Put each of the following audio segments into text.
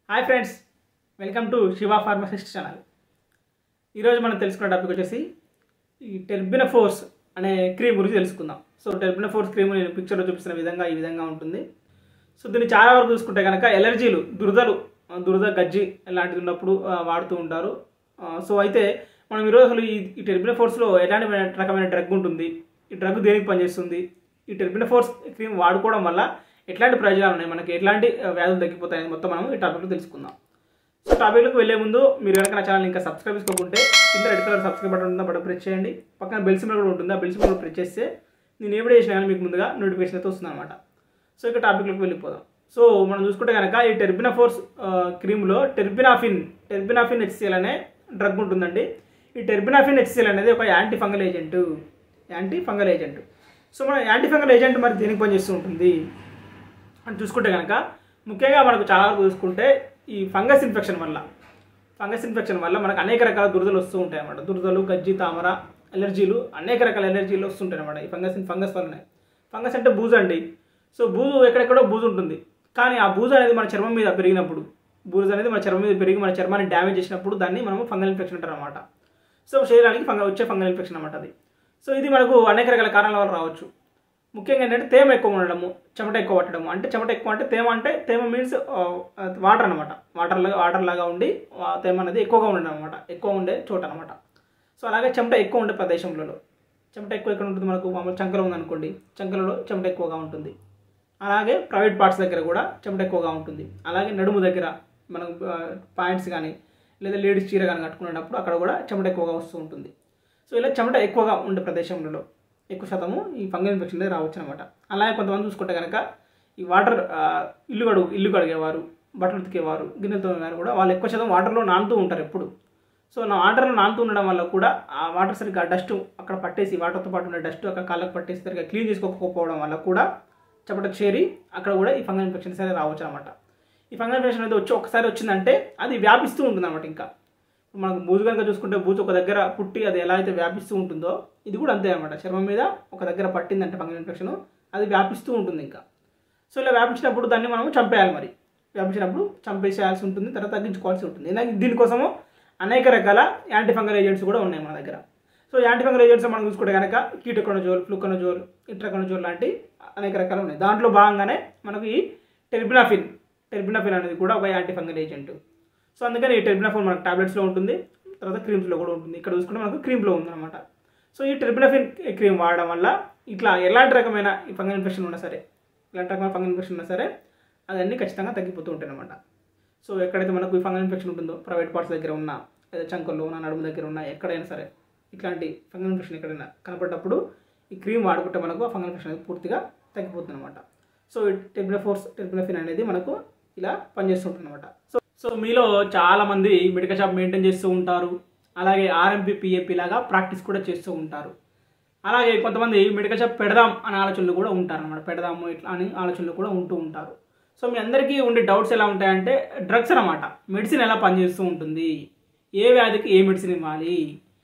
hi friends welcome to Shiva pharmacist channel ఈరోజు మనం తెలుసుకున్న టాపిక్ వచ్చేసి ఈ టెర్బిన ఫోర్స్ అనే క్రీమ్ గురించి తెలుసుకుందాం సో టెర్బిన ఫోర్స్ క్రీమ్ నేను పిక్చర్లో చూపిస్తున్న విధంగా ఈ విధంగా ఉంటుంది సో దీన్ని చాలా వరకు చూసుకుంటే కనుక ఎలర్జీలు దురదలు ఆ, దురద గజ్జి లాంటిది ఉన్నప్పుడు ఆ, వాడుతూ ఉంటారు ఆ, సో అయితే మనం ఈరోజు అసలు ఈ ఈ టెర్బిన ఫోర్స్లో ఎలాంటి రకమైన డ్రగ్ ఉంటుంది ఈ డ్రగ్ దేనికి పనిచేస్తుంది ఈ టెర్బిన ఫోర్స్ క్రీమ్ వాడుకోవడం వల్ల ఎట్లాంటి ప్రయోజనాలు ఉన్నాయి మనకి ఎట్లాంటి ఆ, వ్యాధులు తగ్గిపోతాయని మొత్తం మనం ఈ టాపిక్లో తెలుసుకుందాం సో టాపిక్లోకి వెళ్ళే ముందు మీరు కనుక నా ఛానల్ ఇంకా సబ్స్క్రైబ్ చేసుకోకుంటే కింద రెడ్ కలర్ సబ్స్క్రైబ్ బటన్ ఉందా బటన్ ప్రెస్ చేయండి పక్కన బెల్ సింబల్ కూడా ఉంటుంది ఆ బెల్ సింబల్ ప్రెస్ చేస్తే నేను ఎప్పుడు చేసినా కానీ మీకు ముందుగా నోటిఫికేషన్ అయితే వస్తుంది అనమాట సో ఇక టాపిక్లోకి వెళ్ళిపోదాం సో మనం చూసుకుంటే కనుక ఈ టెర్బినా ఫోర్స్ క్రీమ్లో టెర్బినాఫిన్ టెర్బినాఫిన్ హెచ్సిఎల్ అనే డ్రగ్ ఉంటుందండి ఈ టెర్బినాఫిన్ హెచ్సిఎల్ అనేది ఒక anti fungal agent anti fungal agent so మన యాంటీ ఫంగల్ ఏజెంట్ మరి దేనికి పనిచేస్తూ ఉంటుంది అని చూసుకుంటే కనుక ముఖ్యంగా మనకు చాలా వరకు చూసుకుంటే ఈ ఫంగస్ ఇన్ఫెక్షన్ వల్ల ఫంగస్ ఇన్ఫెక్షన్ వల్ల మనకు అనేక రకాల దురదలు వస్తూ ఉంటాయి అన్నమాట దురదలు గజ్జి తామర ఎలర్జీలు అనేక రకాల ఎలర్జీలు వస్తుంటాయి అన్నమాట ఈ ఫంగస్ ఫంగస్ వల్లనే ఫంగస్ అంటే బూజు అండి సో బూజు ఎక్కడెక్కడో బూజు ఉంటుంది కానీ ఆ బూజు అనేది మన చర్మం మీద పెరిగినప్పుడు బూజు అనేది మన చర్మం మీద పెరిగి మన చర్మాన్ని డ్యామేజ్ చేసినప్పుడు దాన్ని మనం ఫంగల్ ఇన్ఫెక్షన్ అంటారు అనమాట సో శరీరానికి ఫంగల్ వచ్చే ఫంగల్ ఇన్ఫెక్షన్ అనమాట అది సో ఇది మనకు అనేక రకాల కారణాల వల్ల రావచ్చు ముఖ్యంగా ఏంటంటే తేమ ఎక్కువ ఉండడము చెమట ఎక్కువ పట్టడము అంటే చెమట ఎక్కువ అంటే తేమ అంటే తేమ మీన్స్ వాటర్ అనమాట వాటర్ లాగా వాటర్ లాగా ఉండి ఆ తేమ అనేది ఎక్కువగా ఉండడం అనమాట ఎక్కువ ఉండే చోట అనమాట సో అలాగే చెమట ఎక్కువ ఉండే ప్రదేశంలో చెమట ఎక్కువ ఎక్కడ ఉంటుంది మనకు మామూలు చంకలో ఉందనుకోండి చంకలలో చెమట ఎక్కువగా ఉంటుంది అలాగే ప్రైవేట్ పార్ట్స్ దగ్గర కూడా చెమట ఎక్కువగా ఉంటుంది అలాగే నడుము దగ్గర మనం పాయింట్స్ కానీ లేదా లేడీస్ చీర కానీ కట్టుకునేటప్పుడు అక్కడ కూడా చెమట ఎక్కువగా వస్తూ ఉంటుంది సో ఇలా చెమట ఎక్కువగా ఉండే ప్రదేశంలో ఎక్కువ శాతము ఈ ఫంగల్ ఇన్ఫెక్షన్ అనేది రావచ్చు అనమాట అలాగే కొంతమంది చూసుకుంటే కనుక ఈ వాటర్ ఆ, ఇల్లు కడుగు ఇల్లు కడిగేవారు బట్టలు ఉతికేవారు గిన్నెలతో తోమేవారు కూడా వాళ్ళు ఎక్కువ శాతం వాటర్లో నానుతూ ఉంటారు ఎప్పుడు సో నా వాటర్లో నానుతూ ఉండడం వల్ల కూడా ఆ వాటర్ సరిగ్గా డస్ట్ అక్కడ పట్టేసి వాటర్తో పాటు ఉన్న డస్ట్ అక్కడ కాళ్ళకు పట్టేసి సరిగ్గా క్లీన్ చేసుకోకపోవడం వల్ల కూడా చెమట చేరి అక్కడ కూడా ఈ ఫంగల్ ఇన్ఫెక్షన్స్ అనేది రావచ్చు అనమాట ఈ ఫంగల్ ఇన్ఫెక్షన్ అనేది వచ్చి ఒకసారి వచ్చిందంటే అది వ్యాపిస్తూ ఉంటుంది అనమాట ఇంకా మనకు బూజు కనుక చూసుకుంటే బూజు ఒక దగ్గర పుట్టి అది ఎలా అయితే వ్యాపిస్తూ ఉంటుందో ఇది కూడా అంతే అనమాట చర్మం మీద ఒక దగ్గర పట్టిందంటే ఫంగల్ ఇన్ఫెక్షన్ అది వ్యాపిస్తూ ఉంటుంది ఇంకా సో ఇలా వ్యాపించినప్పుడు దాన్ని మనం చంపేయాలి మరి వ్యాపించినప్పుడు చంపేసేయాల్సి ఉంటుంది తర్వాత తగ్గించుకోవాల్సి ఉంటుంది ఎందుకంటే దీనికోసము అనేక రకాల యాంటీ ఫంగల్ ఏజెంట్స్ కూడా ఉన్నాయి మన దగ్గర సో యాంటీ ఫంగల్ ఏజెంట్స్ మనం చూసుకుంటే కనుక కీటకొనజోల్ ఫ్లూకొనజోల్ ఇట్రకొనజోల్ లాంటి అనేక రకాలు ఉన్నాయి దాంట్లో భాగంగానే మనకు ఈ టెర్బినాఫిన్ టెర్బినాఫిన్ అనేది కూడా ఒక యాంటీ ఫంగల్ ఏజెంట్ సో అందుకని ఈ టెర్బినాఫిన్ మనకు టాబ్లెట్స్లో ఉంటుంది తర్వాత క్రీమ్స్లో కూడా ఉంటుంది ఇక్కడ చూసుకుంటే మనకు క్రీమ్లో ఉందన్నమాట సో ఈ టెర్బినాఫిన్ క్రీమ్ వాడడం వల్ల ఇట్లా ఎలాంటి రకమైన ఈ ఫంగల్ ఇన్ఫెక్షన్ ఉన్నా సరే ఎలాంటి రకమైన ఫంగల్ ఇన్ఫెక్షన్ ఉన్నా సరే అదన్నీ ఖచ్చితంగా తగ్గిపోతూ ఉంటాయి అనమాట సో ఎక్కడైతే మనకు ఈ ఫంగల్ ఇన్ఫెక్షన్ ఉంటుందో ప్రైవేట్ పార్ట్స్ దగ్గర ఉన్నా లేదా చంకల్లో ఉన్న నడుము దగ్గర ఉన్నా ఎక్కడైనా సరే ఇట్లాంటి ఫంగల్ ఇన్ఫెక్షన్ ఎక్కడైనా కనపడ్డప్పుడు ఈ క్రీమ్ వాడుకుంటే మనకు ఆ ఫంగల్ ఇన్ఫెక్షన్ అనేది పూర్తిగా తగ్గిపోతుంది అనమాట సో టెర్బినఫోర్స్ టెర్బినఫిన్ అనేది మనకు ఇలా పనిచేస్తుంటుంది అనమాట సో సో మీలో చాలామంది మెడికల్ షాప్ మెయింటైన్ చేస్తూ ఉంటారు అలాగే ఆర్ఎంపీ పిఏపీ లాగా ప్రాక్టీస్ కూడా చేస్తూ ఉంటారు అలాగే కొంతమంది మెడికల్ షాప్ పెడదాం అనే ఆలోచనలు కూడా ఉంటారు అనమాట పెడదాము ఇట్లా అని ఆలోచనలు కూడా ఉంటూ ఉంటారు సో మీ అందరికీ ఉండే డౌట్స్ ఎలా ఉంటాయంటే డ్రగ్స్ అనమాట మెడిసిన్ ఎలా పనిచేస్తూ ఉంటుంది ఏ వ్యాధికి ఏ మెడిసిన్ ఇవ్వాలి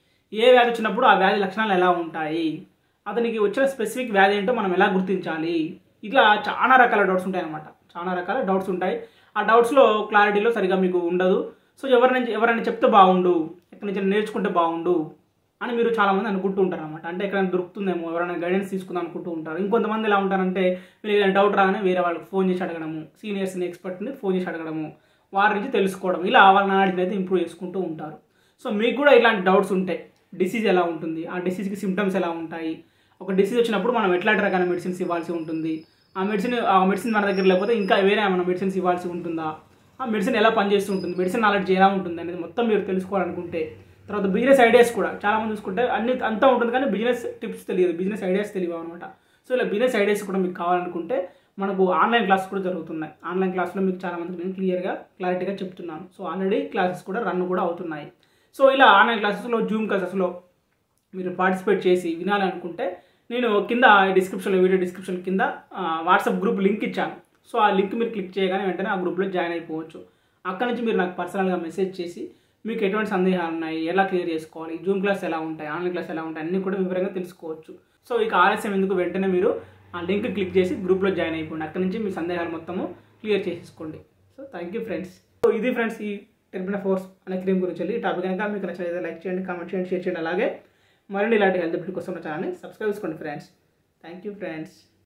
ఏ వ్యాధి వచ్చినప్పుడు ఆ వ్యాధి లక్షణాలు ఎలా ఉంటాయి అతనికి వచ్చిన స్పెసిఫిక్ వ్యాధి ఏంటో మనం ఎలా గుర్తించాలి ఇట్లా చాలా రకాల డౌట్స్ ఉంటాయి అనమాట చాలా రకాల డౌట్స్ ఉంటాయి ఆ డౌట్స్లో క్లారిటీలో సరిగా మీకు ఉండదు సో ఎవరిని ఎవరైనా చెప్తే బాగుండు ఎక్కడి నుంచి నేర్చుకుంటే బాగుండు అని మీరు చాలామంది అనుకుంటూ ఉంటారు అనమాట అంటే ఎక్కడైనా దొరుకుతుందేమో ఎవరైనా గైడెన్స్ తీసుకుందాం అనుకుంటూ ఉంటారు ఇంకొంతమంది ఎలా ఉంటారంటే మీరు ఏదైనా డౌట్ రాగానే వేరే వాళ్ళకి ఫోన్ చేసి అడగడము సీనియర్స్ని ఎక్స్పర్ట్ని ఫోన్ చేసి అడగడము వారి నుంచి తెలుసుకోవడం ఇలా వాళ్ళ నాలెడ్జ్ అయితే ఇంప్రూవ్ చేసుకుంటూ ఉంటారు సో మీకు కూడా ఇలాంటి డౌట్స్ ఉంటాయి డిసీజ్ ఎలా ఉంటుంది ఆ డిసీజ్కి సిమ్టమ్స్ ఎలా ఉంటాయి ఒక డిసీజ్ వచ్చినప్పుడు మనం ఎట్లాంటి రకాల మెడిసిన్స్ ఇవ్వాల్సి ఉంటుంది ఆ మెడిసిన్ ఆ మెడిసిన్ మన దగ్గర లేకపోతే ఇంకా వేరే ఏమైనా మెడిసిన్స్ ఇవ్వాల్సి ఉంటుందా ఆ మెడిసిన్ ఎలా పనిచేస్తూ ఉంటుంది మెడిసిన్ నాలెడ్జ్ ఎలా ఉంటుంది అనేది మొత్తం మీరు తెలుసుకోవాలనుకుంటే తర్వాత బిజినెస్ ఐడియాస్ కూడా చాలామంది చూసుకుంటే అన్ని అంతా ఉంటుంది కానీ బిజినెస్ టిప్స్ తెలియదు బిజినెస్ ఐడియాస్ తెలియవు అనమాట సో ఇలా బిజినెస్ ఐడియాస్ కూడా మీకు కావాలనుకుంటే మనకు ఆన్లైన్ క్లాస్ కూడా జరుగుతున్నాయి ఆన్లైన్ క్లాస్లో మీకు చాలా మందికి నేను క్లియర్గా క్లారిటీగా చెప్తున్నాను సో ఆల్రెడీ క్లాసెస్ కూడా రన్ కూడా అవుతున్నాయి సో ఇలా ఆన్లైన్ క్లాసెస్లో జూమ్ క్లాసెస్లో మీరు పార్టిసిపేట్ చేసి వినాలనుకుంటే నేను కింద డిస్క్రిప్షన్లో వీడియో డిస్క్రిప్షన్ కింద ఆ, వాట్సాప్ గ్రూప్ లింక్ ఇచ్చాను సో ఆ లింక్ మీరు క్లిక్ చేయగానే వెంటనే ఆ గ్రూప్లో జాయిన్ అయిపోవచ్చు అక్కడ నుంచి మీరు నాకు పర్సనల్గా మెసేజ్ చేసి మీకు ఎటువంటి సందేహాలు ఉన్నాయి ఎలా క్లియర్ చేసుకోవాలి జూమ్ క్లాస్ ఎలా ఉంటాయి ఆన్లైన్ క్లాస్ ఎలా ఉంటాయి అన్నీ కూడా వివరంగా తెలుసుకోవచ్చు సో ఇక ఆలస్యం ఎందుకు వెంటనే మీరు ఆ లింక్ క్లిక్ చేసి గ్రూప్లో జాయిన్ అయిపోండి అక్కడ నుంచి మీ సందేహాలు మొత్తము క్లియర్ చేసేసుకోండి so thank you friends so ఇది ఫ్రెండ్స్ ఈ టెర్బినా ఫోర్స్ అనే క్రీమ్ గురించి వెళ్ళి ఈ టాపిక్ కనుక మీకు నచ్చినట్లయితే లైక్ చేయండి కామెంట్ చేయండి షేర్ చేయండి అలాగే మరిన్ని ఇలాంటి హెల్త్ బిల్ కోసం నా ఛానల్ని సబ్స్క్రైబ్ చేసుకోండి ఫ్రెండ్స్ థ్యాంక్ యూ ఫ్రెండ్స్